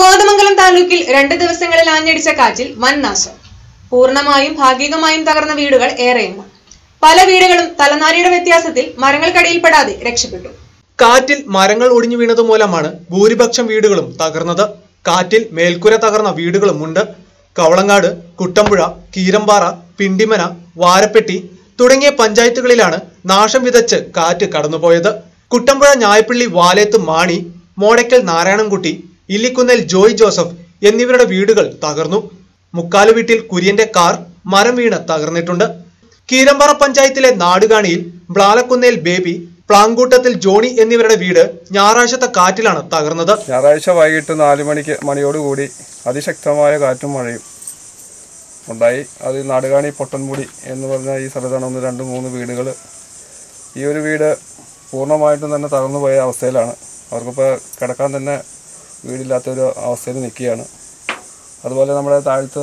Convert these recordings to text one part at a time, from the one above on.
കോതമംഗലം താലൂക്കിൽ രണ്ട് ദിവസങ്ങളിൽ ആഞ്ഞടിച്ച കാറ്റിൽ വൻ നാശം പൂർണ്ണമായും ഭാഗികമായും തകർന്ന വീടുകൾ ഏറെയാണ് പല വീടുകളും തലനാരിയുടെ വ്യത്യാസത്തിൽ മരങ്ങൾക്കടിയിൽപ്പെടാതെ രക്ഷപ്പെട്ടു കാറ്റിൽ മരങ്ങൾ ഒടിഞ്ഞു വീണത് മൂലമാണ് ഭൂരിപക്ഷം വീടുകളും തകർന്നത് കാറ്റിൽ മേൽക്കുര തകർന്ന വീടുകളുമുണ്ട് കവളങ്ങാട് കുട്ടമ്പുഴ കീരമ്പാറ പിണ്ടിമന വാരപ്പെട്ടി തുടങ്ങിയ പഞ്ചായത്തുകളിലാണ് നാശം വിതച്ച് കാറ്റ് കടന്നുപോയത് കുട്ടമ്പുഴ ഞായപ്പള്ളി വാലേത്ത് മാണി മോടയ്ക്കൽ നാരായണൻകുട്ടി ഇല്ലിക്കുന്നേൽ ജോയ് ജോസഫ് എന്നിവരുടെ വീടുകൾ തകർന്നു മുക്കാലു വീട്ടിൽ കുര്യന്റെ കാർ മരം വീണ് തകർന്നിട്ടുണ്ട് കീരമ്പാറ പഞ്ചായത്തിലെ നാടുകാണിയിൽ ബ്ലാലക്കുന്നേൽ ബേബി പ്ലാങ്കൂട്ടത്തിൽ ജോണി എന്നിവരുടെ വീട് ഞായറാഴ്ചത്തെ കാറ്റിലാണ് തകർന്നത് ഞായറാഴ്ച വൈകിട്ട് നാല് മണിക്ക് മണിയോടുകൂടി അതിശക്തമായ കാറ്റും മഴയും ഉണ്ടായി അത് നാടുകാണി പൊട്ടൻമുടി എന്ന് പറഞ്ഞ ഈ സ്ഥലത്താണ് ഒന്ന് രണ്ട് മൂന്ന് വീടുകൾ ഈ ഒരു വീട് പൂർണ്ണമായിട്ടും തന്നെ തകർന്നു പോയ അവസ്ഥയിലാണ് അവർക്കിപ്പോൾ കിടക്കാൻ തന്നെ വീടില്ലാത്തൊരു അവസ്ഥയിൽ നിൽക്കുകയാണ് അതുപോലെ നമ്മുടെ താഴത്ത്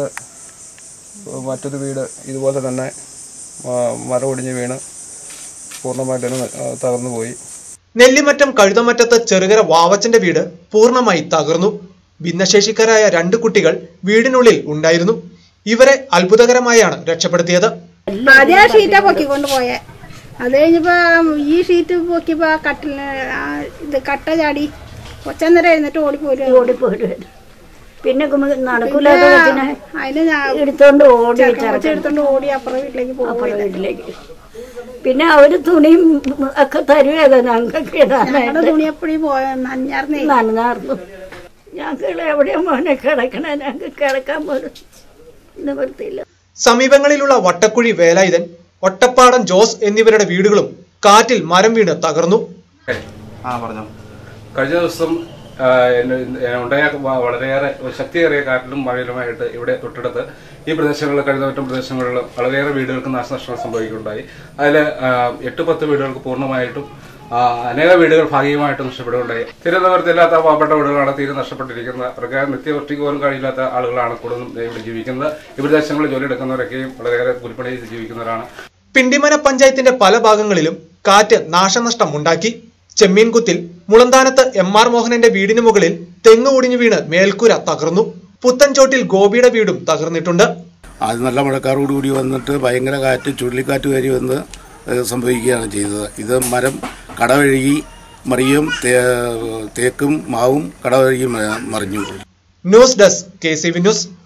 മറ്റൊരു വീട് ഇതുപോലെ തന്നെ ആ, മരം ഒടിഞ്ഞ് വീണ് പൂർണ്ണമായിട്ട് തന്നെ തകർന്നു പോയി നെല്ലിമറ്റം കഴുതമറ്റത്ത് ചെറുകര വാവച്ചന്റെ വീട് പൂർണ്ണമായി തകർന്നു ഭിന്നശേഷിക്കാരായ രണ്ട് കുട്ടികൾ വീടിനുള്ളിൽ ഉണ്ടായിരുന്നു ഇവരെ അത്ഭുതകരമായാണ് രക്ഷപ്പെടുത്തിയത് ആദ്യം ആ ഷീറ്റാ പൊക്കിക്കൊണ്ട് പോയെ അത് കഴിഞ്ഞപ്പോ ഈ ഷീറ്റ് പൊക്കിയപ്പോ ആ കട്ടില് ആ ഇത് കട്ട ചാടി കൊച്ചന്നേരം എഴുന്നിട്ട് ഓടിപ്പോരും ഓടിപ്പോരുമായിരുന്നു പിന്നെ കുമ്മ- നടക്കൂലാത്ത കൊച്ചിനെ അതിന് ഞാൻ എടുത്തോണ്ട് ഓടി ചെറുക്കൻ കൊച്ചെ എടുത്തോണ്ട് ഓടി അപ്പുറം വീട്ടിലേക്ക് പോകും അപ്പുറം വീട്ടിലേക്ക് പിന്നെ അവര് തുണിയും ഒക്കെ തരുവല്ലോ ഞങ്ങൾക്ക് ഞങ്ങളുടെ ഇടാനായിട്ട് തുണി എപ്പോഴും പോയ നനഞ്ഞാർന്നേ നനഞ്ഞാർന്നു ഞങ്ങൾ എവിടെയാ മോനെ കിടക്കണേ ഞങ്ങൾക്ക് കിടക്കാൻ പോലും നിവൃത്തിയില്ല സമീപങ്ങളിലുള്ള വട്ടക്കുഴി വേലായുധൻ ഒട്ടപ്പാടം ജോസ് എന്നിവരുടെ വീടുകളും കാറ്റിൽ മരം വീണ് തകർന്നു ആ പറഞ്ഞോ കഴിഞ്ഞ ദിവസം ആ, എന്നെ- എന്നെ ഉണ്ടായ വ- വളരെയേറെ ശക്തിയേറിയ കാറ്റിലും മഴയിലുമായിട്ട് ഇവിടെ തൊട്ടടുത്ത് ഈ പ്രദേശങ്ങളിൽ കഴിഞ്ഞ മറ്റും പ്രദേശങ്ങളിൽ വളരെയേറെ വീടുകൾക്ക് നാശനഷ്ടങ്ങൾ സംഭവിക്കുകയുണ്ടായി അതിൽ എട്ട് പത്ത് വീടുകൾക്ക് പൂർണ്ണമായിട്ടും ആ, അനേക വീടുകൾ ഭാഗികമായിട്ട് നഷ്ടപ്പെടുകയുണ്ടായി തിരുവനന്തപുരത്തില്ലാത്ത പാവപ്പെട്ട വീടുകളാണ് തീരെ നഷ്ടപ്പെട്ടിരിക്കുന്നത് അവർക്ക് നിത്യവൃഷ്ടിക്ക് പോലും കഴിയില്ലാത്ത ആളുകളാണ് കൂടുതലും ഇവിടെ ജീവിക്കുന്നത് ഈ പ്രദേശങ്ങളിൽ ജോലിയെടുക്കുന്നവരൊക്കെയും വളരെയേറെ കൂലിപ്പണി ചെയ്ത് ജീവിക്കുന്നവരാണ് പിണ്ടിമന പഞ്ചായത്തിന്റെ പല ഭാഗങ്ങളിലും കാറ്റ് നാശനഷ്ടം ഉണ്ടാക്കി ചെമ്മീൻകുത്തിൽ മുളന്താനത്ത് എം ആർ മോഹനന്റെ വീടിന് മുകളിൽ തെങ്ങ് ഒടിഞ്ഞു വീണ് മേൽക്കൂര തകർന്നു പുത്തൻചോട്ടിൽ ഗോപിയുടെ വീടും തകർന്നിട്ടുണ്ട് അത് നല്ല മഴക്കാറോടുകൂടി വന്നിട്ട് ഭയങ്കര കാറ്റ് ചുഴലിക്കാറ്റ് കയറി വന്ന് ഏഹ് സംഭവിക്കുകയാണ് ചെയ്തത് ഇത് മരം കടവഴുകി മറിയും തേ- തേക്കും മാവും കടവഴുകി മ- മറിഞ്ഞു news desk K C V news